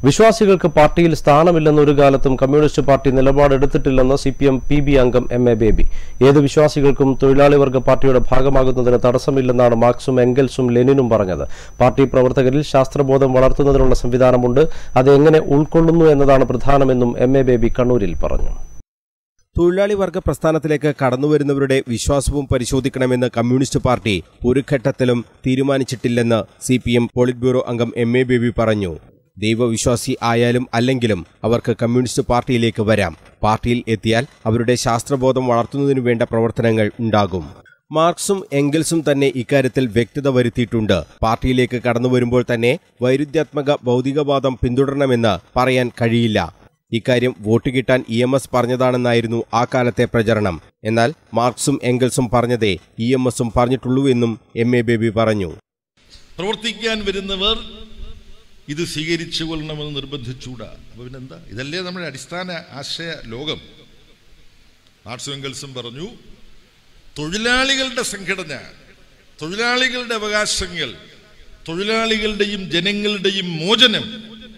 വിശ്വാസികൾക്ക് പാർട്ടിയിൽ സ്ഥാനമില്ലെന്ന് ഒരു കാലത്തും കമ്മ്യൂണിസ്റ്റ് പാർട്ടി നിലപാടെടുത്തിട്ടില്ലെന്ന് C P M P B അംഗം എം എ ബേബി ഏത് വിശ്വാസികൾക്കും തൊഴിലാളി വർഗ പാർട്ടിയുടെ ഭാഗമാകുന്നതിന് തടസ്സമില്ലെന്നാണ് മാർക്സും എംഗൽസും ലെനിനും പറഞ്ഞത് പാർട്ടി പ്രവർത്തകരിൽ ശാസ്ത്രബോധം വളർത്തുന്നതിനുള്ള സംവിധാനമുണ്ട് അത് എങ്ങനെ ഉൾക്കൊള്ളുന്നു എന്നതാണ് പ്രധാനമെന്നും എം എ ബേബി കണ്ണൂരിൽ പറഞ്ഞു തൊഴിലാളി വർഗ പ്രസ്ഥാനത്തിലേക്ക് കടന്നുവരുന്നവരുടെ വിശ്വാസവും പരിശോധിക്കണമെന്ന് കമ്മ്യൂണിസ്റ്റ് പാർട്ടി ഒരു ഘട്ടത്തിലും തീരുമാനിച്ചിട്ടില്ലെന്ന് C P M politburo അംഗം എം എ ബേബി പറഞ്ഞു ദൈവവിശ്വാസി ആയാലും അല്ലെങ്കിലും അവർക്ക് കമ്മ്യൂണിസ്റ്റ് പാർട്ടിയിലേക്ക് വരാം പാർട്ടിയിൽ എത്തിയാൽ അവരുടെ ശാസ്ത്രബോധം വളർത്തുന്നതിനു വേണ്ട പ്രവർത്തനങ്ങൾ ഉണ്ടാകും മാർക്സും എംഗൽസും തന്നെ ഇക്കാര്യത്തിൽ വ്യക്തത വരുത്തിയിട്ടുണ്ട് പാർട്ടിയിലേക്ക് കടന്നു വരുമ്പോൾ തന്നെ വൈരുദ്ധ്യാത്മക ഭൗതികവാദം പിന്തുടരണമെന്ന് പറയാൻ കഴിയില്ല ഇക്കാര്യം വോട്ട് കിട്ടാൻ ഇ എം എസ് പറഞ്ഞതാണെന്നായിരുന്നു ആ കാലത്തെ പ്രചരണം എന്നാൽ മാർക്സും എംഗൽസും പറഞ്ഞതേ ഇ എം എസും പറഞ്ഞിട്ടുള്ളൂ എന്നും എം എ ബേബി പറഞ്ഞു പ്രവർത്തിക്കാൻ വരുന്നവർ ഇത് സ്വീകരിച്ചു കൊള്ളണമെന്ന് നിർബന്ധിച്ചൂടാ അപ്പൊ പിന്നെന്താ ഇതല്ലേ നമ്മുടെ അടിസ്ഥാന ആശയ ലോകം മാർക്സും എംഗൽസും പറഞ്ഞു തൊഴിലാളികളുടെ സംഘടന തൊഴിലാളികളുടെ അവകാശങ്ങൾ തൊഴിലാളികളുടെയും ജനങ്ങളുടെയും മോചനം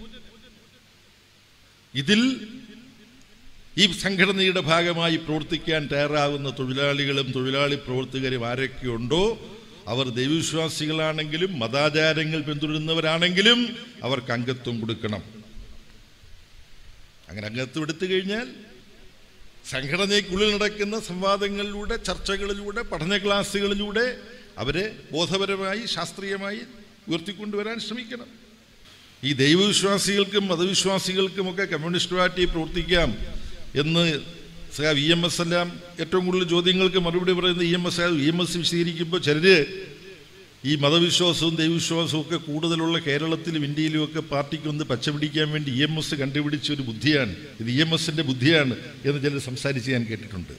ഇതിൽ ഈ സംഘടനയുടെ ഭാഗമായി പ്രവർത്തിക്കാൻ തയ്യാറാകുന്ന തൊഴിലാളികളും തൊഴിലാളി പ്രവർത്തകരും ആരൊക്കെയുണ്ടോ അവർ ദൈവവിശ്വാസികളാണെങ്കിലും മതാചാരങ്ങൾ പിന്തുടരുന്നവരാണെങ്കിലും അവർക്ക് അംഗത്വം കൊടുക്കണം അങ്ങനെ അംഗത്വം എടുത്തു കഴിഞ്ഞാൽ സംഘടനയ്ക്കുള്ളിൽ നടക്കുന്ന സംവാദങ്ങളിലൂടെ ചർച്ചകളിലൂടെ പഠന ക്ലാസ്സുകളിലൂടെ അവരെ ബോധപരമായി ശാസ്ത്രീയമായി ഉയർത്തിക്കൊണ്ടുവരാൻ ശ്രമിക്കണം ഈ ദൈവവിശ്വാസികൾക്കും മതവിശ്വാസികൾക്കുമൊക്കെ കമ്മ്യൂണിസ്റ്റ് പാർട്ടി പ്രവർത്തിക്കാം എന്ന് സഖാവ് ഇ എം എസ് എല്ലാം ഏറ്റവും കൂടുതൽ ചോദ്യങ്ങൾക്ക് മറുപടി പറയുന്ന E M S E M S വിശദീകരിക്കുമ്പോൾ ചിലര് ഈ മതവിശ്വാസവും ദൈവവിശ്വാസവും ഒക്കെ കൂടുതലുള്ള കേരളത്തിലും ഇന്ത്യയിലും ഒക്കെ പാർട്ടിക്ക് ഒന്ന് പച്ചപിടിക്കാൻ വേണ്ടി ഇ എം എസ് കണ്ടുപിടിച്ച ഒരു ബുദ്ധിയാണ് ഇത് ഇ എം എസിന്റെ ബുദ്ധിയാണ് എന്ന് ചിലർ സംസാരിച്ച് ഞാൻ കേട്ടിട്ടുണ്ട്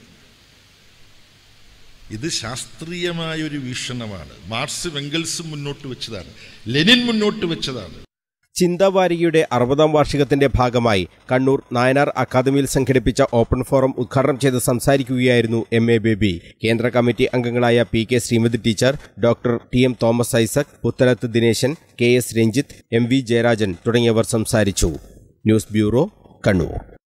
ഇത് ശാസ്ത്രീയമായ ഒരു വീക്ഷണമാണ് മാർക്സ് വെങ്കൽസും മുന്നോട്ട് വെച്ചതാണ് ലെനിൻ മുന്നോട്ട് വെച്ചതാണ് ചിന്താവാരികയുടെ അറുപതാം വാർഷികത്തിന്റെ ഭാഗമായി കണ്ണൂർ നായനാർ അക്കാദമിയിൽ സംഘടിപ്പിച്ച ഓപ്പൺ ഫോറം ഉദ്ഘാടനം ചെയ്ത് സംസാരിക്കുകയായിരുന്നു എം എ ബേബി കേന്ദ്ര കമ്മിറ്റി അംഗങ്ങളായ P K Sreemathi teacher doctor T M Thomas Isaac Puthalath Dineshan K S Ranjith M V Jayarajan തുടങ്ങിയവർ സംസാരിച്ചു ന്യൂസ് ബ്യൂറോ കണ്ണൂർ